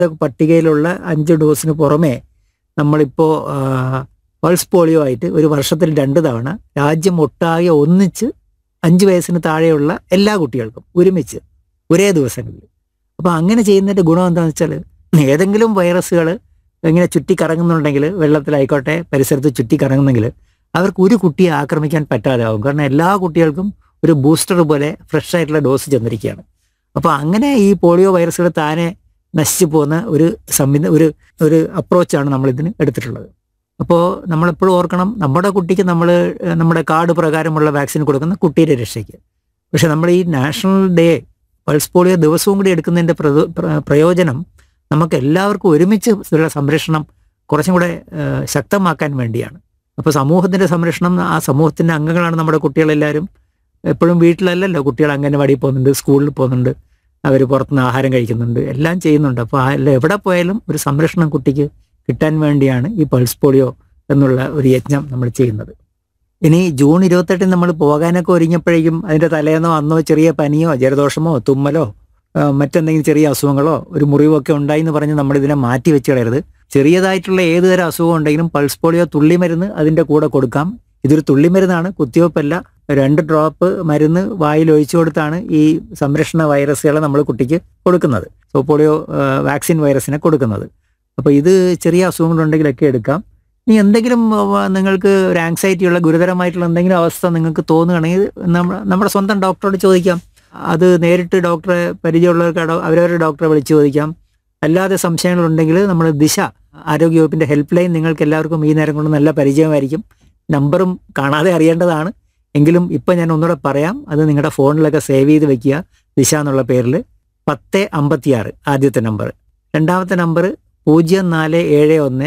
പട്ടികയിലുള്ള അഞ്ച് ഡോസിന് പുറമെ നമ്മളിപ്പോൾ പൾസ് പോളിയോ ആയിട്ട് ഒരു വർഷത്തിൽ രണ്ട് തവണ രാജ്യം ഒട്ടാകെ ഒന്നിച്ച് അഞ്ച് വയസ്സിന് താഴെയുള്ള എല്ലാ കുട്ടികൾക്കും ഒരുമിച്ച് ഒരേ ദിവസങ്ങളിൽ അപ്പോൾ അങ്ങനെ ചെയ്യുന്നതിൻ്റെ ഗുണം എന്താണെന്ന് വെച്ചാൽ ഏതെങ്കിലും വൈറസുകൾ ഇങ്ങനെ ചുറ്റി കറങ്ങുന്നുണ്ടെങ്കിൽ വെള്ളത്തിലായിക്കോട്ടെ പരിസരത്ത് ചുറ്റി കറങ്ങുന്നെങ്കിൽ അവർക്ക് ഒരു കുട്ടിയെ ആക്രമിക്കാൻ പറ്റാതെ ആവും കാരണം എല്ലാ കുട്ടികൾക്കും ഒരു ബൂസ്റ്റർ പോലെ ഫ്രഷ് ആയിട്ടുള്ള ഡോസ് ചെന്നിരിക്കുകയാണ് അപ്പോൾ അങ്ങനെ ഈ പോളിയോ വൈറസുകൾ താനെ നശിച്ചു പോകുന്ന ഒരു സംവിധ ഒരു ഒരു അപ്രോച്ചാണ് നമ്മൾ ഇതിന് എടുത്തിട്ടുള്ളത് അപ്പോൾ നമ്മളെപ്പോഴും ഓർക്കണം നമ്മുടെ കുട്ടിക്ക് നമ്മൾ നമ്മുടെ കാർഡ് പ്രകാരമുള്ള വാക്സിൻ കൊടുക്കുന്ന കുട്ടിയുടെ രക്ഷയ്ക്ക് പക്ഷെ നമ്മൾ ഈ നാഷണൽ ഡേ പൾസ് പോളിയോ ദിവസവും കൂടി എടുക്കുന്നതിൻ്റെ പ്രയോ- പ്ര- പ്രയോജനം നമുക്ക് എല്ലാവർക്കും ഒരുമിച്ച് ഉള്ള സംരക്ഷണം കുറച്ചും കൂടെ ഏഹ്, ശക്തമാക്കാൻ വേണ്ടിയാണ് അപ്പോൾ സമൂഹത്തിൻ്റെ സംരക്ഷണം ആ സമൂഹത്തിൻ്റെ അംഗങ്ങളാണ് നമ്മുടെ കുട്ടികളെല്ലാവരും എപ്പോഴും വീട്ടിലല്ലല്ലോ കുട്ടികൾ അംഗനവാടിയിൽ പോകുന്നുണ്ട് സ്കൂളിൽ പോകുന്നുണ്ട് അവർ പുറത്തുനിന്ന് ആഹാരം കഴിക്കുന്നുണ്ട് എല്ലാം ചെയ്യുന്നുണ്ട് അപ്പോൾ ആ എല്ലാം എവിടെ പോയാലും ഒരു സംരക്ഷണം കുട്ടിക്ക് കിട്ടാൻ വേണ്ടിയാണ് ഈ പൾസ് പോളിയോ എന്നുള്ള ഒരു യജ്ഞം നമ്മൾ ചെയ്യുന്നത് ഇനി ജൂൺ ഇരുപത്തെട്ടിന് നമ്മൾ പോകാനൊക്കെ ഒരുങ്ങിയപ്പോഴേക്കും അതിൻ്റെ തലേന്നോ അന്നോ ചെറിയ പനിയോ ജലദോഷമോ തുമ്മലോ ആ, മറ്റെന്തെങ്കിലും ചെറിയ അസുഖങ്ങളോ ഒരു മുറിവൊക്കെ ഉണ്ടായി എന്ന് പറഞ്ഞ് നമ്മൾ ഇതിനെ മാറ്റി വെച്ച് കളയരുത് ചെറിയതായിട്ടുള്ള ഏത് തരം അസുഖം ഉണ്ടെങ്കിലും പൾസ് പോളിയോ തുള്ളിമരുന്ന് അതിൻ്റെ കൂടെ കൊടുക്കാം ഇതൊരു തുള്ളിമരുന്നാണ് കുത്തിവെപ്പല്ല രണ്ട് ഡ്രോപ്പ് മരുന്ന് വായിൽ ഒഴിച്ചു കൊടുത്താണ് ഈ സംരക്ഷണ വൈറസുകളെ നമ്മൾ കുട്ടിക്ക് കൊടുക്കുന്നത് സോ പോളിയോ ആ, വാക്സിൻ വൈറസിനെ കൊടുക്കുന്നത് അപ്പോൾ ഇത് ചെറിയ അസുഖങ്ങളുണ്ടെങ്കിലൊക്കെ എടുക്കാം ഇനി എന്തെങ്കിലും ആ, നിങ്ങൾക്ക് ഒരു ആങ്സൈറ്റി ഉള്ള ഗുരുതരമായിട്ടുള്ള എന്തെങ്കിലും അവസ്ഥ നിങ്ങൾക്ക് തോന്നുകയാണെങ്കിൽ നമ്മ നമ്മുടെ സ്വന്തം ഡോക്ടറോട് ചോദിക്കാം അത് നേരിട്ട് ഡോക്ടറെ പരിചയമുള്ളവർക്ക് ഡോ- അവരവരുടെ ഡോക്ടറെ വിളിച്ച് ചോദിക്കാം അല്ലാതെ സംശയങ്ങളുണ്ടെങ്കിൽ നമ്മൾ ദിശ ആരോഗ്യവകുപ്പിന്റെ ഹെൽപ്പ് ലൈൻ നിങ്ങൾക്ക് എല്ലാവർക്കും ഈ നേരം കൊണ്ട് നല്ല പരിചയമായിരിക്കും നമ്പറും കാണാതെ അറിയേണ്ടതാണ് എങ്കിലും ഇപ്പം ഞാൻ ഒന്നുകൂടെ പറയാം അത് നിങ്ങളുടെ ഫോണിലൊക്കെ സേവ് ചെയ്ത് വെക്കുക ദിശ എന്നുള്ള പേരിൽ പത്ത് അമ്പത്തിയാറ് ആദ്യത്തെ നമ്പർ രണ്ടാമത്തെ നമ്പർ പൂജ്യം നാല് ഏഴ് ഒന്ന്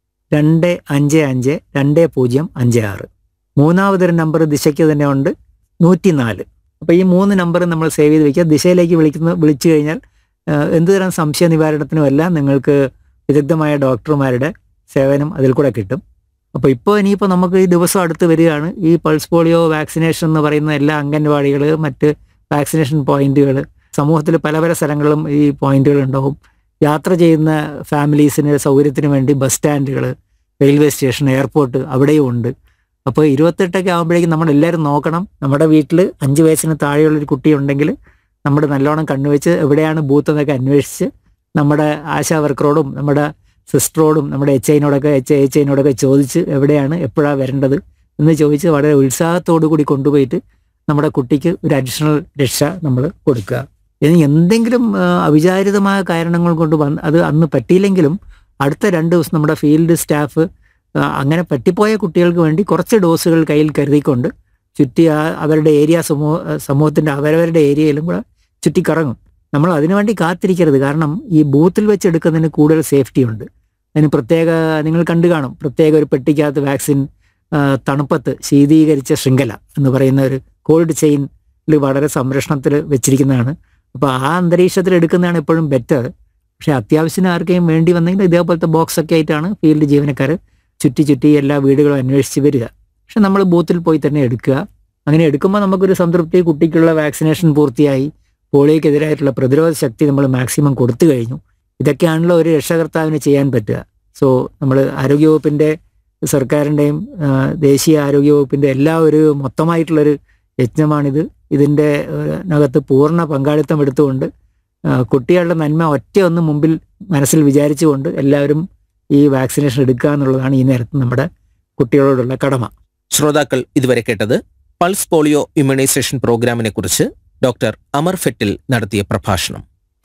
രണ്ട് അഞ്ച് അഞ്ച് രണ്ട് പൂജ്യം അഞ്ച് ആറ് മൂന്നാമതൊരു നമ്പർ ദിശയ്ക്ക് തന്നെ ഉണ്ട് നൂറ്റി നാല് അപ്പോൾ ഈ മൂന്ന് നമ്പർ നമ്മൾ സേവ് ചെയ്ത് വെക്കുക ദിശയിലേക്ക് വിളിക്കുന്ന വിളിച്ചു കഴിഞ്ഞാൽ ആ, എന്തുതരം സംശയ നിവാരണത്തിനും എല്ലാം നിങ്ങൾക്ക് വിദഗ്ധമായ ഡോക്ടർമാരുടെ സേവനം അതിൽ കൂടെ കിട്ടും അപ്പോൾ ഇപ്പോൾ ഇനിയിപ്പോൾ നമുക്ക് ഈ ദിവസം അടുത്ത് വരികയാണ് ഈ പൾസ് പോളിയോ വാക്സിനേഷൻ എന്ന് പറയുന്ന എല്ലാ അംഗൻവാടികൾ മറ്റ് വാക്സിനേഷൻ പോയിന്റുകൾ സമൂഹത്തിൽ പല പല സ്ഥലങ്ങളിലും ഈ പോയിന്റുകൾ ഉണ്ടാവും യാത്ര ചെയ്യുന്ന ഫാമിലീസിന് സൗകര്യത്തിന് വേണ്ടി ബസ് സ്റ്റാൻഡുകൾ റെയിൽവേ സ്റ്റേഷൻ എയർപോർട്ട് അവിടെയും ഉണ്ട് അപ്പോൾ ഇരുപത്തെട്ടൊക്കെ ആകുമ്പോഴേക്കും നമ്മൾ എല്ലാവരും നോക്കണം നമ്മുടെ വീട്ടിൽ അഞ്ച് വയസ്സിന് താഴെയുള്ളൊരു കുട്ടി ഉണ്ടെങ്കിൽ നമ്മൾ നല്ലോണം കണ്ണുവെച്ച് എവിടെയാണ് ബൂത്ത് എന്നൊക്കെ അന്വേഷിച്ച് നമ്മുടെ ആശാ വർക്കറോടും നമ്മുടെ സിസ്റ്ററോടും നമ്മുടെ എച്ച് ഐനോടൊക്കെ എച്ച് എച്ച് ഐനോടൊക്കെ ചോദിച്ച് എവിടെയാണ് എപ്പോഴാണ് വരേണ്ടത് എന്ന് ചോദിച്ച് വളരെ ഉത്സാഹത്തോടു കൂടി കൊണ്ടുപോയിട്ട് നമ്മുടെ കുട്ടിക്ക് ഒരു അഡീഷണൽ രക്ഷ നമ്മൾ കൊടുക്കുക ഇനി എന്തെങ്കിലും ആ, അവിചാരിതമായ കാരണങ്ങൾ കൊണ്ട് വന്ന് അത് അന്ന് പറ്റിയില്ലെങ്കിലും അടുത്ത രണ്ട് ദിവസം നമ്മുടെ ഫീൽഡ് സ്റ്റാഫ് ആ, അങ്ങനെ പറ്റിപ്പോയ കുട്ടികൾക്ക് വേണ്ടി കുറച്ച് ഡോസുകൾ കയ്യിൽ കരുതിക്കൊണ്ട് ചുറ്റി ആ അവരുടെ ഏരിയ സമൂഹ സമൂഹത്തിൻ്റെ അവരവരുടെ ഏരിയയിലും കൂടെ ചുറ്റിക്കറങ്ങും നമ്മൾ അതിനുവേണ്ടി കാത്തിരിക്കരുത് കാരണം ഈ ബൂത്തിൽ വെച്ച് എടുക്കുന്നതിന് കൂടുതൽ സേഫ്റ്റി ഉണ്ട് അതിന് പ്രത്യേക നിങ്ങൾ കണ്ടു കാണും പ്രത്യേക ഒരു പെട്ടിക്കകത്ത് വാക്സിൻ ആ, തണുപ്പത്ത് ശീതീകരിച്ച ശൃംഖല എന്ന് പറയുന്ന ഒരു കോൾഡ് ചെയിനിൽ വളരെ സംരക്ഷണത്തിൽ വെച്ചിരിക്കുന്നതാണ് അപ്പോൾ ആ അന്തരീക്ഷത്തിൽ എടുക്കുന്നതാണ് എപ്പോഴും ബെറ്റർ പക്ഷെ അത്യാവശ്യത്തിന് ആർക്കെങ്കിലും വേണ്ടി വന്നെങ്കിൽ ഇതേപോലത്തെ ബോക്സ് ഒക്കെ ആയിട്ടാണ് ഫീൽഡ് ജീവനക്കാർ ചുറ്റി ചുറ്റി എല്ലാ വീടുകളും അന്വേഷിച്ച് വരിക പക്ഷെ നമ്മൾ ബൂത്തിൽ പോയി തന്നെ എടുക്കുക അങ്ങനെ എടുക്കുമ്പോൾ നമുക്കൊരു സംതൃപ്തി കുട്ടിക്കുള്ള വാക്സിനേഷൻ പൂർത്തിയായി പോളിയോക്കെതിരായിട്ടുള്ള പ്രതിരോധ ശക്തി നമ്മൾ മാക്സിമം കൊടുത്തു കഴിഞ്ഞു ഇതൊക്കെയാണല്ലോ ഒരു രക്ഷകർത്താവിന് ചെയ്യാൻ പറ്റുക സോ നമ്മൾ ആരോഗ്യവകുപ്പിൻ്റെ സർക്കാരിൻ്റെയും ആ, ദേശീയ ആരോഗ്യവകുപ്പിൻ്റെ എല്ലാ ഒരു മൊത്തമായിട്ടുള്ളൊരു യജ്ഞമാണിത് ഇതിൻ്റെ ഏഹ്, നകത്ത് പൂർണ്ണ പങ്കാളിത്തം എടുത്തുകൊണ്ട് ആ, കുട്ടികളുടെ നന്മ ഒറ്റ ഒന്ന് മുമ്പിൽ മനസ്സിൽ വിചാരിച്ചുകൊണ്ട് എല്ലാവരും ഈ വാക്സിനേഷൻ എടുക്കുക എന്നുള്ളതാണ് ഈ നേരത്ത് നമ്മുടെ കുട്ടികളോടുള്ള കടമ ശ്രോതാക്കൾ ഇതുവരെ കേട്ടത് പൾസ് പോളിയോ ഇമ്മ്യൂണൈസേഷൻ പ്രോഗ്രാമിനെ കുറിച്ച് ഡോക്ടർ അമർ ഫെറ്റിൽ നടത്തിയ പ്രഭാഷണം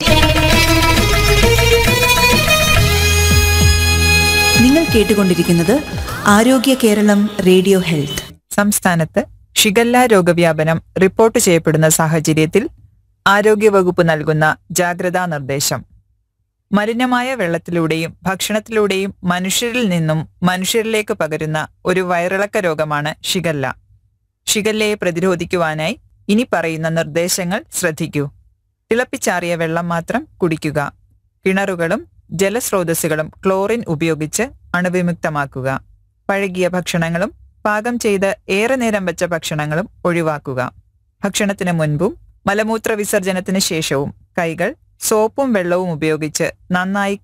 നിങ്ങൾ കേട്ടുകൊണ്ടിരിക്കുന്നത് ആരോഗ്യ കേരളം റേഡിയോ ഹെൽത്ത് സംസ്ഥാനത്ത് ഷിഗല്ല രോഗവ്യാപനം റിപ്പോർട്ട് ചെയ്യപ്പെടുന്ന സാഹചര്യത്തിൽ ആരോഗ്യവകുപ്പ് നൽകുന്ന ജാഗ്രതാ നിർദ്ദേശം മലിനമായ വെള്ളത്തിലൂടെയും ഭക്ഷണത്തിലൂടെയും മനുഷ്യരിൽ നിന്നും മനുഷ്യരിലേക്ക് പകരുന്ന ഒരു വയറിളക്ക രോഗമാണ് ഷിഗല്ല ഷിഗല്ലയെ പ്രതിരോധിക്കുവാനായി ഇനി പറയുന്ന നിർദ്ദേശങ്ങൾ ശ്രദ്ധിക്കൂ തിളപ്പിച്ചാറിയ വെള്ളം മാത്രം കുടിക്കുക കിണറുകളും ജലസ്രോതസ്സുകളും ക്ലോറിൻ ഉപയോഗിച്ച് അണുവിമുക്തമാക്കുക പഴകിയ ഭക്ഷണങ്ങളും പാകം ചെയ്ത് ഏറെ നേരം വെച്ച ഭക്ഷണങ്ങളും ഒഴിവാക്കുക ഭക്ഷണത്തിന് മുൻപും മലമൂത്ര വിസർജനത്തിന് ശേഷവും കൈകൾ സോപ്പും വെള്ളവും ഉപയോഗിച്ച് നന്നായി